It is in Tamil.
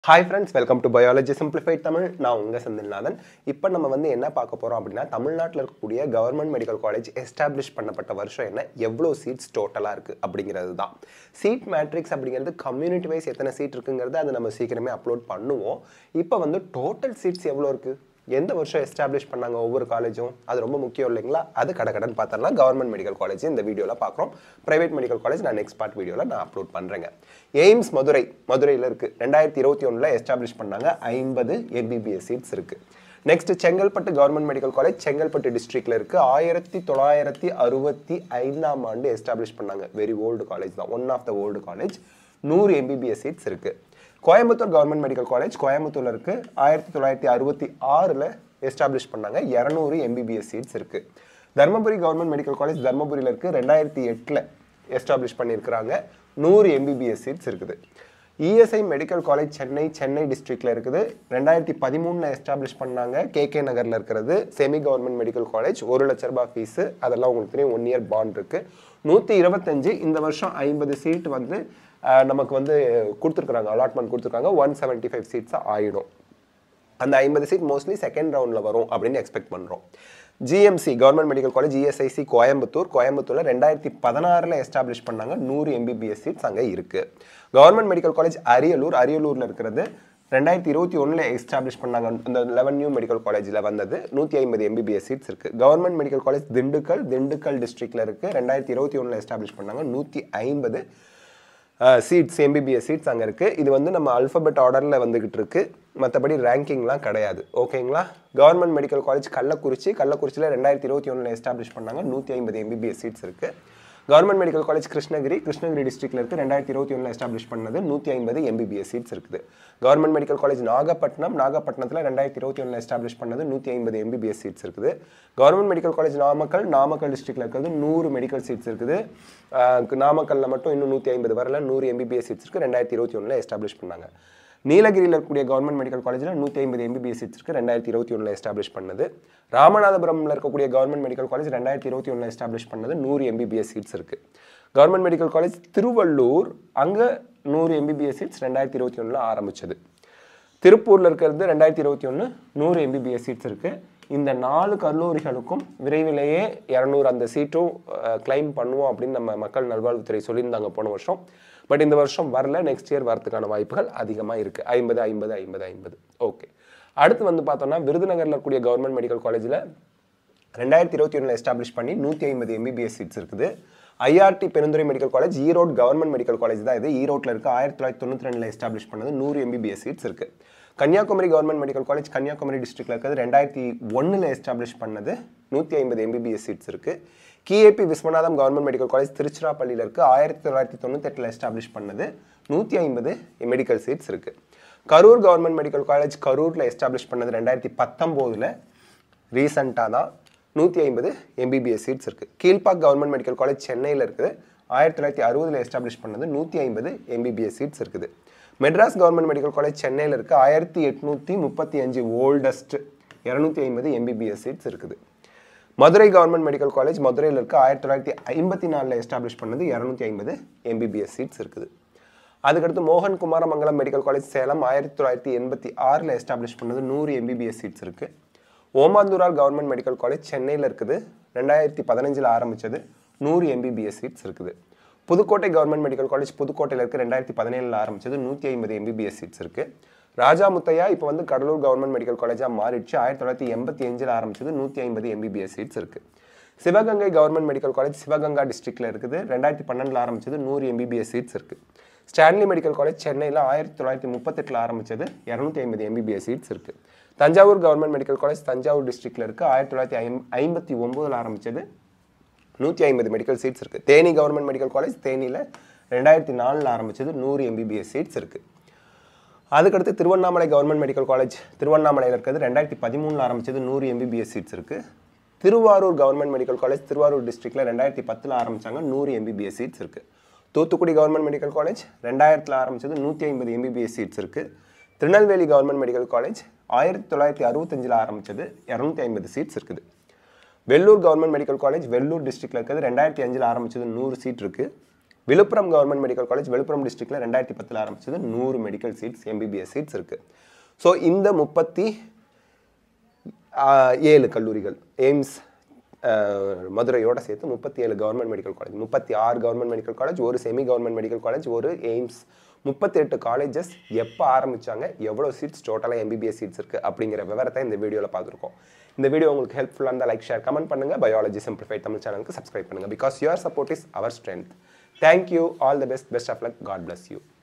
hi friends welcome to biology simplified Tamil நான் உங்கள் செந்தில்நாதன் இப்போ நம்ம வந்து என்ன பார்க்க போகிறோம் அப்படின்னா தமிழ்நாட்டில் இருக்கக்கூடிய கவர்மெண்ட் மெடிக்கல் காலேஜ் எஸ்டாப்ளிஷ் பண்ணப்பட்ட வருஷம் என்ன எவ்வளோ சீட்ஸ் டோட்டலாக இருக்குது அப்படிங்கிறது தான் சீட் மேட்ரிக்ஸ் அப்படிங்கிறது கம்யூனிட்டி வைஸ் எத்தனை சீட் இருக்குங்கிறது அதை நம்ம சீக்கிரமே அப்லோட் பண்ணுவோம் இப்போ வந்து டோட்டல் சீட்ஸ் எவ்வளோ இருக்குது எந்த வருஷம் எஸ்டாப்ளிஷ் பண்ணாங்க ஒவ்வொரு காலேஜும் அது ரொம்ப முக்கியம் இல்லைங்களா அது கடகடன் பார்த்தரலாம் கவர்மெண்ட் மெடிக்கல் காலேஜ் இந்த வீடியோவில் பார்க்குறோம் பிரைவேட் மெடிக்கல் காலேஜ் நான் நெக்ஸ்ட் பார்ட் வீடியோவில் நான் அப்லோட் பண்ணுறேங்க எய்ம்ஸ் மதுரை மதுரையில் இருக்குது ரெண்டாயிரத்தி இருபத்தி ஒன்றில் எஸ்டாப்ளிஷ் பண்ணாங்க ஐம்பது எம்பிபிஎஸ் சீட்ஸ் இருக்குது next Chengalpattu government medical college Chengalpattu டிஸ்ட்ரிக்ட்ல இருக்கு ஆயிரத்தி தொள்ளாயிரத்தி அறுபத்தி ஐந்தாம் ஆண்டு எஸ்டாப்ளிஷ் பண்ணாங்க வெரி ஓல்டு காலேஜ் தான் one of the old college நூறு எம்பிபிஎஸ் சீட்ஸ் இருக்கு கோயம்புத்தூர் கவர்மெண்ட் மெடிக்கல் காலேஜ் கோயம்புத்தூர்ல இருக்கு ஆயிரத்தி தொள்ளாயிரத்தி அறுபத்தி ஆறில் எஸ்டாப்ளிஷ் பண்ணாங்க இரநூறு எம்பிபிஎஸ் சீட்ஸ் இருக்கு தர்மபுரி கவர்மெண்ட் மெடிக்கல் காலேஜ் தர்மபுரியில் இருக்கு ரெண்டாயிரத்தி எட்டில் எஸ்டாப்ளிஷ் பண்ணியிருக்கிறாங்க நூறு எம்பிபிஎஸ் சீட்ஸ் இருக்குது ESI medical college Chennai Chennai டிஸ்ட்ரிக்ட்ல இருக்குது ரெண்டாயிரத்தி பதிமூணில் எஸ்டாப்ளிஷ் பண்ணாங்க கேகே நகரில் இருக்கிறது செமி கவர்மெண்ட் மெடிக்கல் காலேஜ் ஒரு லட்ச ரூபாய் ஃபீஸு அதெல்லாம் உங்களுக்கு தெரியும் ஒன் இயர் பாண்ட் இருக்கு நூற்றி இருபத்தஞ்சு இந்த வருஷம் ஐம்பது சீட் வந்து அஹ், நமக்கு வந்து கொடுத்துருக்குறாங்க அலாட்மெண்ட் கொடுத்துருக்காங்க ஒன் செவன்ட்டி ஃபைவ் சீட்ஸாக ஆயிடும் அந்த ஐம்பது சீட் மோஸ்ட்லி செகண்ட் ரவுண்டில் வரும் அப்படின்னு எக்ஸ்பெக்ட் பண்ணுறோம் GMC government medical college ESIC Coimbatore கோயம்புத்தூரில் ரெண்டாயிரத்தி பதினாறில் எஸ்டாப்ளிஷ் பண்ணாங்க நூறு எம்பிபிஎஸ் சீட்ஸ் அங்கே இருக்குது கவர்மெண்ட் மெடிக்கல் காலேஜ் அரியலூர் அரியலூரில் இருக்கிறது ரெண்டாயிரத்தி இருபத்தி ஒன்றில் எஸ்டாப்ளிஷ் பண்ணாங்க இந்த லெவன் நியூ மெடிக்கல் காலேஜில் வந்தது நூற்றி ஐம்பது எம்பிபிஎஸ் சீட்ஸ் இருக்குது government medical college Dindigul Dindigul டிஸ்ட்ரிக்டில் இருக்குது ரெண்டாயிரத்தி இருபத்தி ஒன்றில் எஸ்டாப்ளிஷ் பண்ணாங்க நூற்றி ஐம்பது சீட்ஸ் எம்பிபிஎஸ் சீட்ஸ் அங்கே இருக்குது இது வந்து நம்ம அல்ஃபபெட் ஆர்டரில் வந்துகிட்டு இருக்கு மற்றபடி ரேங்கிங்லாம் கிடையாது ஓகேங்களா கவர்மெண்ட் மெடிக்கல் காலேஜ் கள்ளக்குறிச்சி கள்ளக்குறிச்சியில் ரெண்டாயிரத்தி இருபத்தி ஒன்றில் எஸ்டாப்ளிஷ் பண்ணாங்க நூற்றி ஐம்பது எம்பிபிஎஸ் சீட்ஸ் இருக்குது government medical college Krishnagiri Krishnagiri டிஸ்ட்ரிக்ட்ல இருக்கு ரெண்டாயிரத்தி இருபத்தி ஒன்றில் எஸ்டாப்ளிஷ் பண்ணது நூற்றி ஐம்பது எம்பிபிஎஸ் சீட்ஸ் இருக்குது கவர்மெண்ட் மெடிக்கல் காலேஜ் நாகப்பட்டினம் நாகப்பட்டினத்தில் ரெண்டாயிரத்தி இருபத்தி ஒன்றில் எஸ்டாப்ளிஷ் பண்ணது நூற்றி ஐம்பது எம்பிபிஎஸ் சீட்ஸ் இருக்குது government medical college Namakkal Namakkal டிஸ்ட்ரிக்ட்ல இருக்கிறது நூறு மெடிக்கல் சீட்ஸ் இருக்குது ஆஹ் நாமக்கல்ல மட்டும் இன்னும் நூற்றி ஐம்பது வரல நூறு எம்பிபிஎஸ் சீட்ஸ் இருக்குது ரெண்டாயிரத்தி இருபத்தி ஒன்றில் எஸ்டாப்ளிஷ் பண்ணாங்க நீலகிரியில் இருக்கக்கூடிய கவர்மெண்ட் மெடிக்கல் காலேஜில் நூற்றி ஐம்பது எம்பிபிஎஸ் சீட்ஸ் இருக்குது ரெண்டாயிரத்தி இருபத்தி ஒன்றில் எஸ்டாப்ளிஷ் பண்ணது ராமநாதபுரம்ல இருக்கக்கூடிய கவர்மெண்ட் மெடிக்கல் காலேஜ் ரெண்டாயிரத்தி இருபத்தி ஒன்றில் எஸ்டாப்ளிஷ் பண்ணது நூறு எம்பிபிஎஸ் சீட்ஸ் இருக்குது கவர்மெண்ட் மெடிக்கல் காலேஜ் திருவள்ளூர் அங்கே நூறு எம்பிபிஎஸ் சீட்ஸ் ரெண்டாயிரத்தி இருபத்தி ஒன்றில் ஆரம்பிச்சது திருப்பூரில் இருக்கிறது ரெண்டாயிரத்தி இருபத்தி ஒன்று நூறு எம்பிபிஎஸ் சீட்ஸ் இருக்குது இந்த நாலு கல்லூரிகளுக்கும் விரைவிலேயே இரநூறு அந்த சீட்டும் கிளைம் பண்ணுவோம் அப்படின்னு நம்ம மக்கள் நல்வாழ்வுத்துறை சொல்லியிருந்தாங்க போன வருஷம் பட் இந்த வருஷம் வரல நெக்ஸ்ட் இயர் வரதுக்கான வாய்ப்புகள் அதிகமாக இருக்குது ஐம்பது ஐம்பது ஐம்பது ஐம்பது ஓகே அடுத்து வந்து பார்த்தோம்னா விருதுநகரில் இருக்கக்கூடிய கவர்மெண்ட் மெடிக்கல் காலேஜில் ரெண்டாயிரத்தி இருபத்தி ஒன்றில் எஸ்டாப்ளிஷ் பண்ணி நூற்றி ஐம்பது எம்பிபிஎஸ் சீட்ஸ் இருக்குது IRT Perundurai medical college Erode government medical college தான் இது ஈரோட்டில் இருக்கு ஆயிரத்தி தொள்ளாயிரத்தி தொண்ணூற்றி ரெண்டில் எஸ்டாப்ளிஷ் பண்ணது நூறு எம்பிபிஎஸ் சீட்ஸ் இருக்கு Kanyakumari government medical college Kanyakumari டிஸ்ட்ரிக்ட்ல இருக்கிறது ரெண்டாயிரத்தி ஒன்றில் எஸ்டாப்ளிஷ் பண்ணது நூற்றி ஐம்பது எம்பிபிஎஸ் சீட்ஸ் இருக்கு KAP Viswanatham government medical college திருச்சிராப்பள்ளியில் இருக்கு ஆயிரத்தி தொள்ளாயிரத்தி தொண்ணூத்தெட்டில் எஸ்டாப்ளிஷ் பண்ணது நூற்றி ஐம்பது மெடிக்கல் சீட்ஸ் இருக்கு கரூர் கவர்மெண்ட் மெடிக்கல் காலேஜ் கரூரில் எஸ்டாப்ளிஷ் பண்ணது ரெண்டாயிரத்தி பத்தொம்போதில் ரீசெண்டாக தான் நூற்றி ஐம்பது எம்பிபிஎஸ் சீட்ஸ் இருக்குது கீழ்பாக் கவர்மெண்ட் மெடிக்கல் காலேஜ் சென்னையில் இருக்குது ஆயிரத்தி தொள்ளாயிரத்தி அறுபதில் எஸ்டாப்ளிஷ் பண்ணது நூற்றி ஐம்பது எம்பிபிஎஸ் சீட்ஸ் இருக்குது மெட்ராஸ் கவர்மெண்ட் மெடிக்கல் காலேஜ் சென்னையில் இருக்குது ஆயிரத்தி எட்நூற்றி முப்பத்தி அஞ்சு ஓல்டஸ்ட் இரநூத்தி ஐம்பது எம்பிபிஎஸ் சீட்ஸ் இருக்குது மதுரை கவர்மெண்ட் மெடிக்கல் காலேஜ் மதுரையில் இருக்குது ஆயிரத்தி தொள்ளாயிரத்தி ஐம்பத்தி நாலில் எஸ்டாப்ளிஷ் பண்ணது இரநூத்தி ஐம்பது எம்பிபிஎஸ் சீட்ஸ் இருக்குது அதுக்கடுத்து மோகன் குமாரமங்கலம் மெடிக்கல் காலேஜ் சேலம் ஆயிரத்தி தொள்ளாயிரத்தி எண்பத்தி ஆறில் எஸ்டாப்ளிஷ் பண்ணது நூறு எம்பிபிஎஸ் சீட்ஸ் இருக்குது ஓமாந்தூரார் கவர்மெண்ட் மெடிக்கல் காலேஜ் சென்னையில் இருக்குது ரெண்டாயிரத்தி பதினஞ்சில் ஆரம்பிச்சது நூறு எம்பிபிஎஸ் சீட்ஸ் இருக்குது புதுக்கோட்டை கவர்மெண்ட் மெடிக்கல் காலேஜ் புதுக்கோட்டையில் இருக்குது ரெண்டாயிரத்தி பதினேழில் ஆரம்பிச்சது நூற்றி ஐம்பது எம்பிபிஎஸ் சீட்ஸ் இருக்குது ராஜா முத்தையா இப்போ வந்து கடலூர் கவர்மெண்ட் மெடிக்கல் காலேஜாக மாறிடுச்சு ஆயிரத்தி தொள்ளாயிரத்தி எண்பத்தி அஞ்சில் ஆரம்பிச்சது நூற்றி ஐம்பது எம்பிபிஎஸ் சீட்ஸ் இருக்குது Sivaganga government medical college Sivaganga டிஸ்ட்ரிக்ட்ல இருக்குது ரெண்டாயிரத்தி பன்னெண்டில் ஆரம்பிச்சது நூறு எம்பிபிஎஸ் சீட்ஸ் இருக்குது ஸ்டான்லி மெடிக்கல் காலேஜ் சென்னையில் ஆயிரத்தி தொள்ளாயிரத்தி முப்பத்தெட்டில் ஆரம்பிச்சது இரநூத்தி ஐம்பது எம்பிபிஎஸ் சீட்ஸ் இருக்குது Thanjavur government medical college Thanjavur டிஸ்ட்ரிக்ட்ல இருக்குது ஆயிரத்தி தொள்ளாயிரத்தி ஐம் ஐம்பத்தி ஒம்போதில் ஆரம்பிச்சது நூற்றி ஐம்பது மெடிக்கல் சீட்ஸ் இருக்குது தேனி கவர்மெண்ட் மெடிக்கல் காலேஜ் தேனியில் ரெண்டாயிரத்தி நாலில் ஆரம்பிச்சது நூறு எம்பிபிஎஸ் சீட்ஸ் இருக்குது அதுக்கடுத்து திருவண்ணாமலை கவர்மெண்ட் மெடிக்கல் காலேஜ் திருவண்ணாமலையில் இருக்கிறது ரெண்டாயிரத்தி பதிமூணில் ஆரம்பிச்சது நூறு எம்பிபிஎஸ் சீட்ஸ் இருக்குது Thiruvarur government medical college Thiruvarur டிஸ்ட்ரிக்ட்ல ரெண்டாயிரத்தி பத்தில் ஆரம்பிச்சாங்க நூறு எம்பிபிஎஸ் சீட்ஸ் இருக்குது தூத்துக்குடி கவர்மெண்ட் மெடிக்கல் காலேஜ் ரெண்டாயிரத்தில் ஆரம்பிச்சது நூற்றி ஐம்பது எம்பிபிஎஸ் சீட்ஸ் இருக்குது திருநெல்வேலி கவர்மெண்ட் மெடிக்கல் காலேஜ் ஆயிரத்தி தொள்ளாயிரத்தி அறுபத்தஞ்சில் ஆரம்பிச்சது இரநூத்தி ஐம்பது சீட்ஸ் இருக்குது Vellore government medical college Vellore டிஸ்ட்ரிக்ட்ல இருக்கிறது ரெண்டாயிரத்தி அஞ்சில் ஆரம்பிச்சது நூறு சீட் இருக்குது Villupuram government medical college Villupuram டிஸ்ட்ரிக்ட்ல ரெண்டாயிரத்தி பத்தில் ஆரம்பிச்சது நூறு மெடிக்கல் சீட்ஸ் எம்பிபிஎஸ் சீட்ஸ் இருக்குது ஸோ இந்த முப்பத்தி ஆஹ், ஏழு கல்லூரிகள் எய்ம்ஸ் ஆஹ், மதுரையோட சேர்த்து முப்பத்தி ஏழு கவர்மெண்ட் மெடிக்கல் காலேஜ் முப்பத்தி ஆறு கவர்மெண்ட் மெடிக்கல் காலேஜ் ஒரு செமி கவர்மெண்ட் மெடிக்கல் காலேஜ் ஒரு எய்ம்ஸ் முப்பத்தி எட்டு காலேஜஸ் எப்போ ஆரம்பிச்சாங்க எவ்வளோ சீட்ஸ் டோட்டலாக எம்பிபிஎஸ் சீட்ஸ் இருக்குது அப்படிங்கிற விவரத்தை இந்த வீடியோவில் பார்த்துருக்கோம் இந்த வீடியோ உங்களுக்கு ஹெல்ப்ஃபுல்லாக இருந்தால் லைக் ஷேர் கமெண்ட் பண்ணுங்க பயாலஜி சிம்பிளிஃபைட் தமிழ் சேனலுக்கு சப்ஸ்கிரைப் பண்ணுங்க because your support is our strength thank you all the best best of luck God bless you